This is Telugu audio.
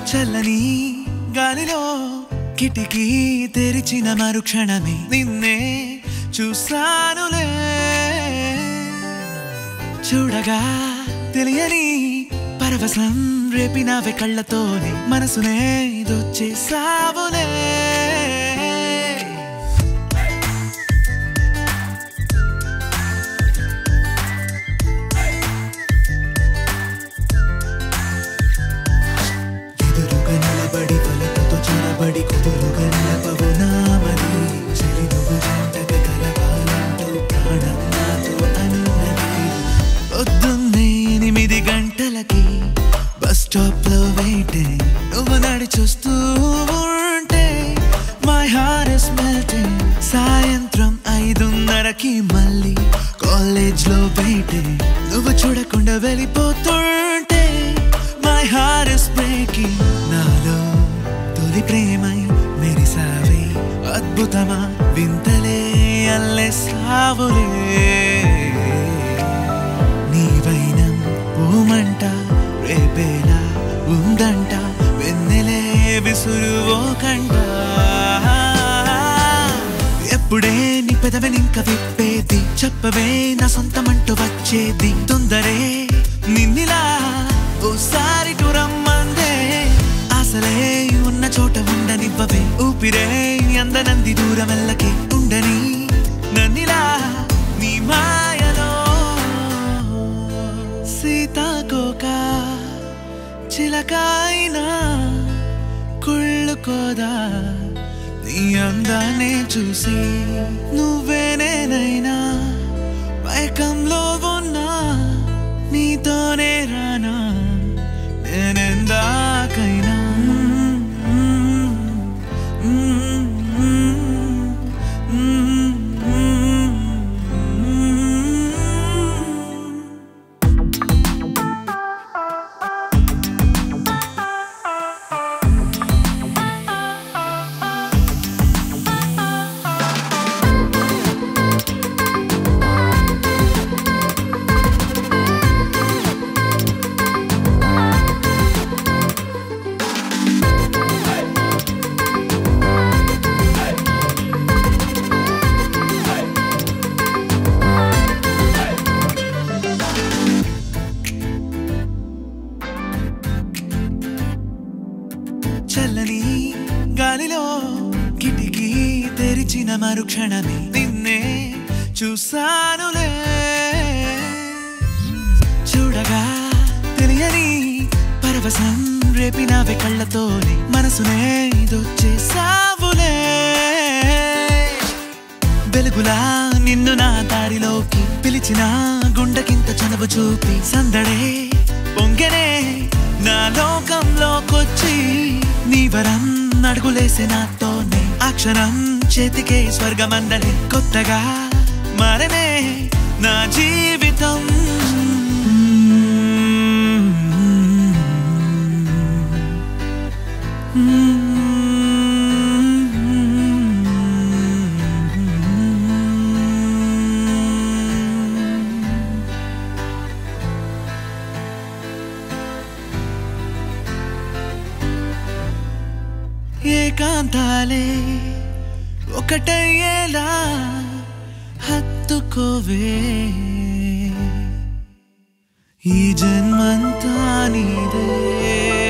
చల్లని గాలిలో కిటికీ తెరిచిన మరుక్షణమే నిన్నే చూసానులే చూడగా తెలియని పరవశం రేపినవే కళ్ళతోనే మనసునే దొచ్చేసావులే ఎదురుగా నిలబడి వలపుతో చొరబడి కుదురుగా నిలపవు నామది చెలి నువ్వు జంటగా కలవాలంటూ ప్రాణం నాతో అన్నది పొద్దున్నే ఎనిమిది గంటలకి బస్ స్టాప్ లో వెయిటింగ్ నువ్వు నడిచొస్తూ ఉంటే మై హార్ట్ ఇస్ మెల్టింగ్ సాయంత్రం ఐదున్నరకి మళ్ళీ కాలేజ్ లో వెయిటింగ్ నువ్వు చూడకుండా వెళ్ళిపోతుంటే మై హార్ట్ ఇస్ బ్రేకింగ్ నాలో తొలి ప్రేమై మెరిసావే అద్భుతమా వింతలే అల్లెసావులే నీవైన ఓమంట రేపేలా ఉందంట వెన్నెలే విసురువో కంట ఎప్పుడే నీ పెదవినింక విప్పేది చెప్పవే నా సొంతమంటూ వచ్చేది తొందరే నిన్నిలా ఓసారి రమ్మందే ఆసలే ఉన్న చోట ఉండనివ్వవే ఊపిరే అందనంది దూరం వెళ్ళకి ఉండని నన్నిలా నీ మాయలో సీతాకోక చిలకాయినా కుళ్ళుకోదా నీ అందాన్ని చూసి నువ్వే నేనైనా పైకంలో ఉన్నా నీతోనే రానా నేనెందాకైనా చల్లని గాలిలో కిటికీ తెరిచిన మరుక్షణమే నిన్నే చూసానులే చూడగా తెలియని పరవశం రేపినవే కళ్ళతోనే మనసునే దొచ్చేసావులే వెలుగులా నిన్ను నా దారిలోకి పిలిచిన గుండెకింత చనువు చూపి సందడే పొంగనే నా లోకంలోకొచ్చి నీ వరం అడుగులేసే నాతోనే ఆ క్షణం చేతికే స్వర్గమందలే కొత్తగా మారనే నా జీవితం ఏకాంతాలే ఒకటయ్యేలా హత్తుకోవే ఈ జన్మంతా నీదే